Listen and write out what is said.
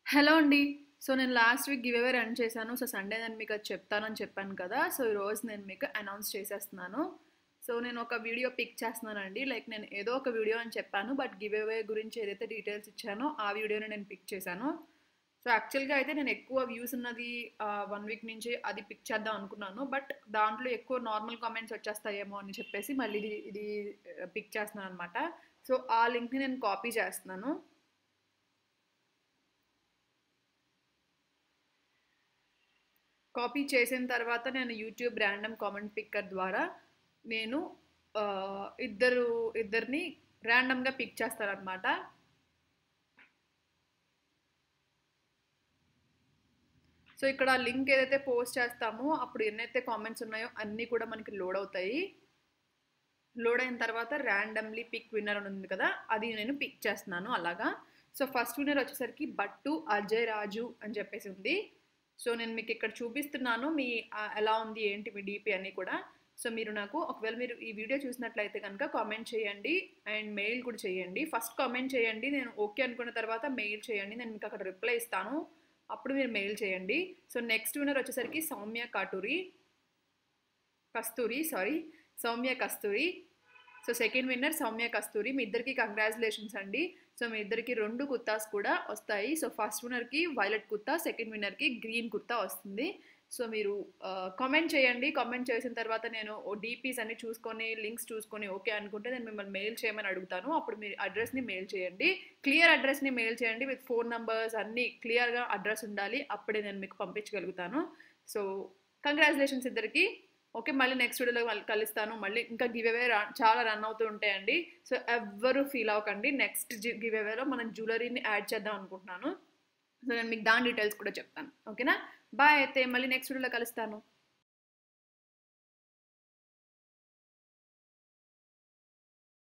Hello అండి. So, నేను last week giveaway run చేశాను. సో, సండే నేను మీకు అది చెప్తానని చెప్పాను కదా! సో, ఈరోజు నేను మీకు అనౌన్స్ చేసేస్తున్నాను. సో, నేను ఒక వీడియో పిక్ చేస్తున్నానండి. లైక్ నేను ఏదో ఒక వీడియో అని చెప్పాను. బట్ గివ్ అవే గురించి ఏదైతే డీటెయిల్స్ ఇచ్చానో ఆ వీడియోని నేను పిక్ చేశాను. సో, యాక్చువల్‌గా అయితే నేను ఎక్కువ వ్యూస్ ఉన్నది ఆహ్, 1 వీక్ నుంచి అది పిక్ చేద్దాం అనుకున్నాను. బట్ దాంట్లో ఎక్కువ నార్మల్ కామెంట్స్ వచ్చేస్తాయేమో అని చెప్పేసి మళ్ళీ ఇది ఇది పిక్ చేస్తున్నాననమాట. సో, ఆ లింక్‌ని నేను కాపీ చేస్తున్నాను. కాపీ చేసిన తర్వాత నేను యూట్యూబ్ ర్యాండమ్ కామెంట్ పిక్కర్ ద్వారా నేను ఆహ్, ఇద్దరు ఇద్దరిని ర్యాండమ్‌గా పిక్ చేస్తాననమాట. సో, ఇక్కడ లింక్ ఏదైతే పోస్ట్ చేస్తామో అప్పుడు ఎన్నైతే కామెంట్స్ ఉన్నాయో అన్నీ కూడా మనకి లోడ్ అవుతాయి. లోడ్ అయిన తర్వాత ర్యాండమ్‌లీ పిక్ విన్నర్ అని ఉంది కదా! అది నేను పిక్ చేస్తున్నాను అలాగా. సో, ఫస్ట్ విన్నర్ వచ్చేసరికి బట్టు అజయ్ రాజు అని చెప్పేసి ఉంది. సో, నేను మీకు ఇక్కడ చూపిస్తున్నాను. మీ ఆహ్, ఎలా ఉంది ఏంటి మీ డీపీ అన్నీ కూడా. సో, మీరు నాకు ఒకవేళ మీరు ఈ వీడియో చూసినట్లయితే గనుక కామెంట్ చేయండి. అండ్ మెయిల్ కూడా చేయండి. ఫస్ట్ కామెంట్ చేయండి. నేను ఓకే అనుకున్న తర్వాత మెయిల్ చేయండి. నేను మీకు అక్కడ రిప్లై ఇస్తాను. అప్పుడు మీరు మెయిల్ చేయండి. సో, నెక్స్ట్ విన్నర్ వచ్చేసరికి Soumya Katuri. Kasturi sorry. Soumya Kasturi. So, second winner Soumya Kasturi. మీ ఇద్దరికీ కంగ్రాచ్యులేషన్స్ అండి. సో, మీ ఇద్దరికీ 2 కుర్తాస్ కూడా వస్తాయి. సో, ఫస్ట్ విన్నర్‌కి వైలెట్ కుర్తా, సెకండ్ విన్నర్‌కి గ్రీన్ కుర్తా వస్తుంది. సో, మీరు ఆహ్, కామెంట్ చేయండి. కామెంట్ చేసిన తర్వాత నేను ఓ డీపీస్ అన్నీ చూసుకొని, లింక్స్ చూసుకొని ఓకే అనుకుంటే నేను మిమ్మల్ని మెయిల్ చేయమని అడుగుతాను. అప్పుడు మీరు అడ్రెస్‌ని మెయిల్ చేయండి. క్లియర్ అడ్రెస్‌ని మెయిల్ చేయండి. విత్ ఫోన్ నంబర్స్ అన్నీ క్లియర్‌గా అడ్రెస్ ఉండాలి. అప్పుడే నేను మీకు పంపించగలుగుతాను. సో, కంగ్రాచ్యులేషన్స్ ఇద్దరికీ. ఓకే. మళ్ళీ నెక్స్ట్ వీడియోలో మళ్ళీ కలుస్తాను. మళ్ళీ ఇంకా గివ్ అవే ర చాలా రన్ అవుతూ ఉంటాయండి. సో, ఎవ్వరు ఫీల్ అవ్వకండి. నెక్స్ట్ జి గివ్ అవేలో మనం జ్యువెలరీని యాడ్ చేద్దాం అనుకుంటున్నాను. సో, నేను మీకు దాని డీటెయిల్స్ కూడా చెప్తాను. ఓకేనా? బాయ్ అయితే మళ్ళీ నెక్స్ట్ వీడియోలో కలుస్తాను.